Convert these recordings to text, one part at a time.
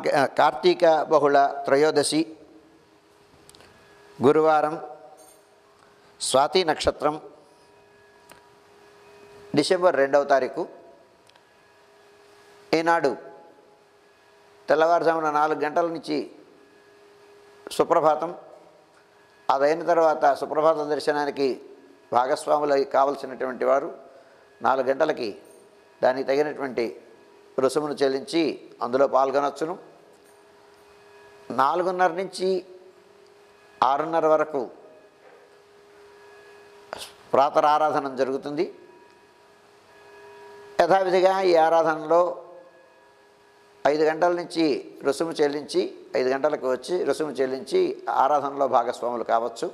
కార్తీక బహుళ త్రయోదశి గురువారం స్వాతి నక్షత్రం డిసెంబర్ రెండవ తారీఖు ఈనాడు తెల్లవారుజామున నాలుగు గంటల నుంచి సుప్రభాతం అదైన తర్వాత సుప్రభాత దర్శనానికి భాగస్వాములు కావలసినటువంటి వారు నాలుగు గంటలకి దానికి తగినటువంటి రుసుమును చెల్లించి అందులో పాల్గొనవచ్చును నాలుగున్నర నుంచి ఆరున్నర వరకు ప్రాతరారాధన జరుగుతుంది యథావిధిగా ఈ ఆరాధనలో ఐదు గంటల నుంచి రుసుము చెల్లించి ఐదు గంటలకు వచ్చి రుసుము చెల్లించి ఆరాధనలో భాగస్వాములు కావచ్చు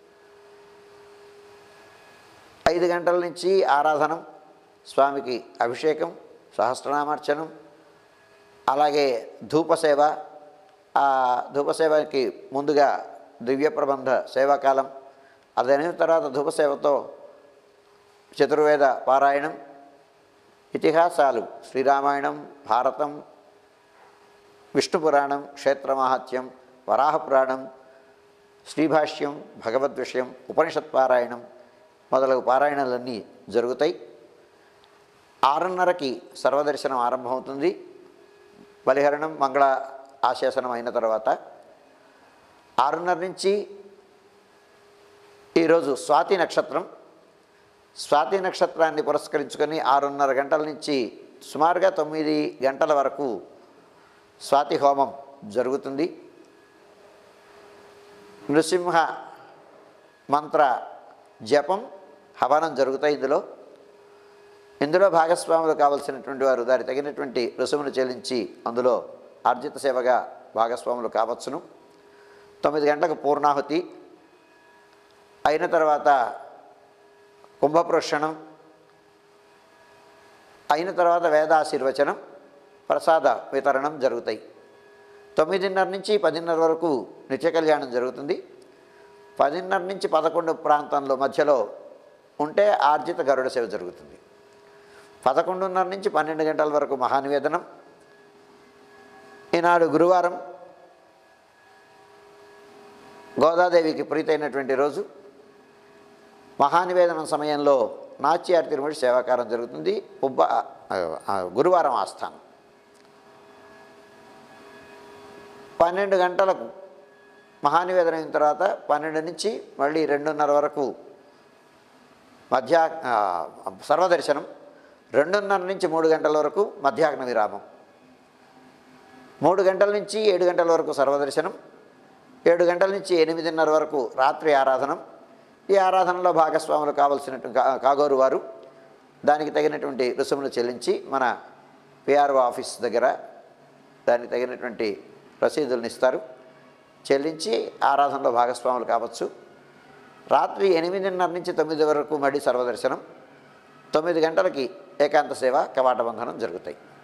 ఐదు గంటల నుంచి ఆరాధనం స్వామికి అభిషేకం సహస్రనామార్చనం అలాగే ధూపసేవ ఆ ధూపసేవకి ముందుగా దివ్య ప్రబంధ సేవాకాలం అదైన తర్వాత ధూపసేవతో చతుర్వేద పారాయణం ఇతిహాసాలు శ్రీరామాయణం భారతం విష్ణు పురాణం క్షేత్రమాహత్యం వరాహపురాణం శ్రీభాష్యం భగవద్విషయం ఉపనిషత్ పారాయణం మొదలగు పారాయణలన్నీ జరుగుతాయి ఆరున్నరకి సర్వదర్శనం ఆరంభమవుతుంది బలిహరణం మంగళ ఆశాసనం అయిన తర్వాత ఆరున్నర నుంచి ఈరోజు స్వాతి నక్షత్రం స్వాతి నక్షత్రాన్ని పురస్కరించుకొని ఆరున్నర గంటల నుంచి సుమారుగా తొమ్మిది గంటల వరకు స్వాతి హోమం జరుగుతుంది నృసింహ మంత్ర జపం హవనం జరుగుతాయి ఇందులో ఇందులో భాగస్వాములు కావలసినటువంటి వారు దాని తగినటువంటి రుసుమును చెల్లించి అందులో ఆర్జిత సేవగా భాగస్వాములు కావచ్చును తొమ్మిది గంటలకు పూర్ణాహుతి అయిన తర్వాత కుంభప్రోషణం అయిన తర్వాత వేదాశీర్వచనం ప్రసాద వితరణం జరుగుతాయి తొమ్మిదిన్నర నుంచి పదిన్నర వరకు నిత్య కళ్యాణం జరుగుతుంది పదిన్నర నుంచి పదకొండు ప్రాంతంలో మధ్యలో ఉంటే ఆర్జిత గరుడ సేవ జరుగుతుంది పదకొండున్నర నుంచి పన్నెండు గంటల వరకు మహానివేదనం ఈనాడు గురువారం గోదాదేవికి ప్రీతైనటువంటి రోజు మహానివేదనం సమయంలో నాట్యార్ తిరుమడి సేవాకారం జరుగుతుంది ఉబ్బ ఆ, గురువారం ఆస్థానం పన్నెండు గంటలకు మహానివేదన అయిన తర్వాత పన్నెండు నుంచి మళ్ళీ రెండున్నర వరకు మధ్య ఆ, సర్వదర్శనం రెండున్నర నుంచి మూడు గంటల వరకు మధ్యాహ్న విరామం మూడు గంటల నుంచి ఏడు గంటల వరకు సర్వదర్శనం ఏడు గంటల నుంచి ఎనిమిదిన్నర వరకు రాత్రి ఆరాధనం ఈ ఆరాధనలో భాగస్వాములు కావలసినట్టు కా- కాగోరు వారు దానికి తగినటువంటి రుసుములు చెల్లించి మన పిఆర్ఓ ఆఫీస్ దగ్గర దానికి తగినటువంటి రసీదులను ఇస్తారు చెల్లించి ఆరాధనలో భాగస్వాములు కావచ్చు రాత్రి ఎనిమిదిన్నర నుంచి తొమ్మిది వరకు మళ్ళీ సర్వదర్శనం తొమ్మిది గంటలకి ఏకాంత సేవ కవాట బంధనం జరుగుతాయి